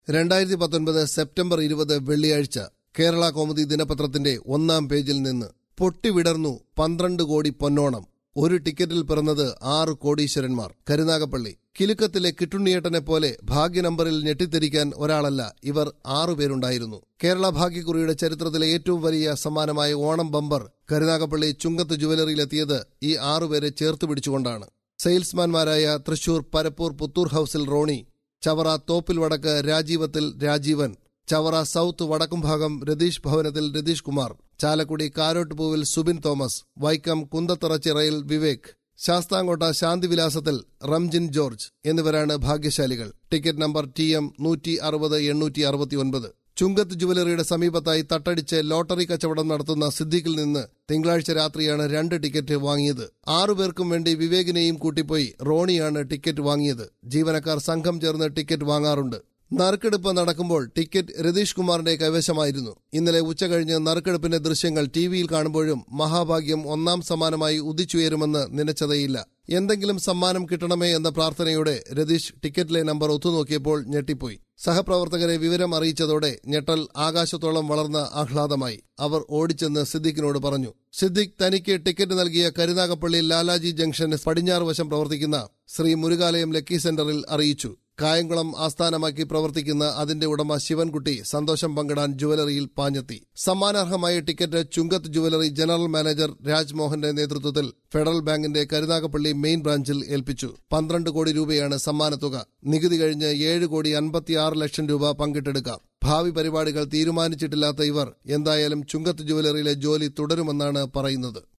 രണ്ടായിരത്തി പത്തൊൻപത് സെപ്റ്റംബർ ഇരുപത് വെള്ളിയാഴ്ച കേരള കൗമുദി ദിനപത്രത്തിന്റെ ഒന്നാം പേജിൽ നിന്ന് പൊട്ടിവിടർന്നു പന്ത്രണ്ട് കോടി പൊന്നോണം ഒരു ടിക്കറ്റിൽ പിറന്നത് ആറ് കോടീശ്വരന്മാർ കരുനാഗപ്പള്ളി കിലുക്കത്തിലെ കിട്ടുണ്ണിയേട്ടനെ പോലെ ഭാഗ്യ നമ്പറിൽ ഞെട്ടിത്തിരിക്കാൻ ഒരാളല്ല ഇവർ ആറുപേരുണ്ടായിരുന്നു കേരള ഭാഗ്യക്കുറിയുടെ ചരിത്രത്തിലെ ഏറ്റവും വലിയ സമ്മാനമായ ഓണം ബമ്പർ കരുനാഗപ്പള്ളി ചുങ്കത്ത് ജുവലറിയിലെത്തിയത് ഈ ആറുപേരെ ചേർത്ത് പിടിച്ചുകൊണ്ടാണ് സെയിൽസ്മാൻമാരായ തൃശൂർ പരപ്പൂർ പുത്തൂർ ഹൌസിൽ റോണി ചവറ തോപ്പിൽ വടക്ക് രാജീവത്തിൽ രാജീവൻ ചവറ സൌത്ത് വടക്കുംഭാഗം രതീഷ് ഭവനത്തിൽ രതീഷ് കുമാർ ചാലക്കുടി കാരോട്ടുപൂവിൽ സുബിൻ തോമസ് വൈക്കം കുന്തത്തറച്ചിറയിൽ വിവേക് ശാസ്താംകോട്ട ശാന്തിവിലാസത്തിൽ റംജിൻ ജോർജ് എന്നിവരാണ് ഭാഗ്യശാലികൾ ടിക്കറ്റ് നമ്പർ ടി എം നൂറ്റി അറുപത് എണ്ണൂറ്റി അറുപത്തിയൊൻപത് ചുങ്കത്ത് ജുവലറിയുടെ സമീപത്തായി തട്ടടിച്ച് ലോട്ടറി കച്ചവടം നടത്തുന്ന സിദ്ദീഖിൽ നിന്ന് തിങ്കളാഴ്ച രാത്രിയാണ് രണ്ട് ടിക്കറ്റ് വാങ്ങിയത് ആറുപേർക്കും വേണ്ടി വിവേകിനെയും കൂട്ടിപ്പോയി റോണിയാണ് ടിക്കറ്റ് വാങ്ങിയത് ജീവനക്കാർ സംഘം ചേർന്ന് ടിക്കറ്റ് വാങ്ങാറുണ്ട് നറുക്കെടുപ്പ് നടക്കുമ്പോൾ ടിക്കറ്റ് രതീഷ് കുമാറിന്റെ കൈവശമായിരുന്നു ഇന്നലെ ഉച്ചകഴിഞ്ഞ് നറുക്കെടുപ്പിന്റെ ദൃശ്യങ്ങൾ ടി വിയിൽ കാണുമ്പോഴും മഹാഭാഗ്യം ഒന്നാം സമ്മാനമായി ഉദിച്ചുയരുമെന്ന് നനച്ചതേയില്ല എന്തെങ്കിലും സമ്മാനം കിട്ടണമേ എന്ന പ്രാർത്ഥനയോടെ രതീഷ് ടിക്കറ്റിലെ നമ്പർ ഒത്തുനോക്കിയപ്പോൾ ഞെട്ടിപ്പോയി സഹപ്രവർത്തകരെ വിവരം അറിയിച്ചതോടെ ഞെട്ടൽ ആകാശത്തോളം വളർന്ന ആഹ്ലാദമായി അവർ ഓടിച്ചെന്ന് സിദ്ദിഖിനോട് പറഞ്ഞു സിദ്ദിഖ് തനിക്ക് ടിക്കറ്റ് നൽകിയ കരുനാഗപ്പള്ളി ലാലാജി ജംഗ്ഷന് പടിഞ്ഞാറ് വശം പ്രവർത്തിക്കുന്ന ശ്രീ മുരുകാലയം ലക്കി സെന്ററിൽ അറിയിച്ചു കായംകുളം ആസ്ഥാനമാക്കി പ്രവർത്തിക്കുന്ന അതിന്റെ ഉടമ ശിവൻകുട്ടി സന്തോഷം പങ്കിടാൻ ജുവലറിയിൽ പാഞ്ഞെത്തി സമ്മാനാർഹമായ ticket Chungath jewellery general manager രാജ്മോഹന്റെ നേതൃത്വത്തിൽ ഫെഡറൽ ബാങ്കിന്റെ കരുനാഗപ്പള്ളി മെയിൻ ബ്രാഞ്ചിൽ ഏൽപ്പിച്ചു പന്ത്രണ്ട് കോടി രൂപയാണ് സമ്മാനത്തുക നികുതി കഴിഞ്ഞ് ഏഴ് കോടി അൻപത്തിയാറ് ലക്ഷം രൂപ പങ്കിട്ടെടുക്കാം ഭാവി പരിപാടികൾ തീരുമാനിച്ചിട്ടില്ലാത്ത ഇവർ എന്തായാലും ചുങ്കത്ത് ജുവലറിയിലെ ജോലി തുടരുമെന്നാണ് പറയുന്നത്